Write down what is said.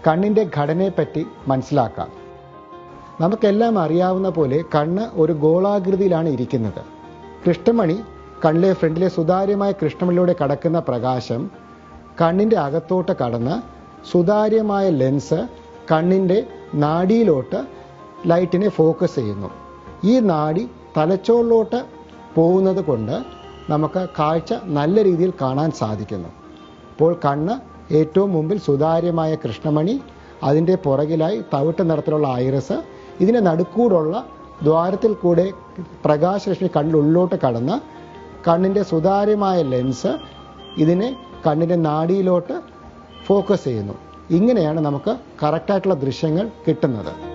കണ്ണിൻ്റെ ഘടനയെപ്പറ്റി മനസ്സിലാക്കാം നമുക്കെല്ലാം അറിയാവുന്ന പോലെ കണ്ണ് ഒരു ഗോളാകൃതിയിലാണ് ഇരിക്കുന്നത് കൃഷ്ണമണി കണ്ണിലെ ഫ്രണ്ടിലെ സുതാര്യമായ കൃഷ്ണമണിയിലൂടെ കടക്കുന്ന പ്രകാശം കണ്ണിൻ്റെ അകത്തോട്ട് കടന്ന് സുതാര്യമായ ലെൻസ് കണ്ണിൻ്റെ നാഡിയിലോട്ട് ലൈറ്റിനെ ഫോക്കസ് ചെയ്യുന്നു ഈ നാഡി തലച്ചോറിലോട്ട് പോകുന്നത് കൊണ്ട് നമുക്ക് കാഴ്ച നല്ല രീതിയിൽ കാണാൻ സാധിക്കുന്നു അപ്പോൾ കണ്ണ് ഏറ്റവും മുമ്പിൽ സുതാര്യമായ കൃഷ്ണമണി അതിൻ്റെ പുറകിലായി തവിട്ട് നിറത്തിലുള്ള ഐറസ് ഇതിന് നടുക്കൂടുള്ള ദ്വാരത്തിൽ കൂടെ പ്രകാശരശ്മി കണ്ണിനുള്ളിലോട്ട് കടന്ന് കണ്ണിൻ്റെ സുതാര്യമായ ലെൻസ് ഇതിനെ കണ്ണിൻ്റെ നാഡിയിലോട്ട് ഫോക്കസ് ചെയ്യുന്നു ഇങ്ങനെയാണ് നമുക്ക് കറക്റ്റായിട്ടുള്ള ദൃശ്യങ്ങൾ കിട്ടുന്നത്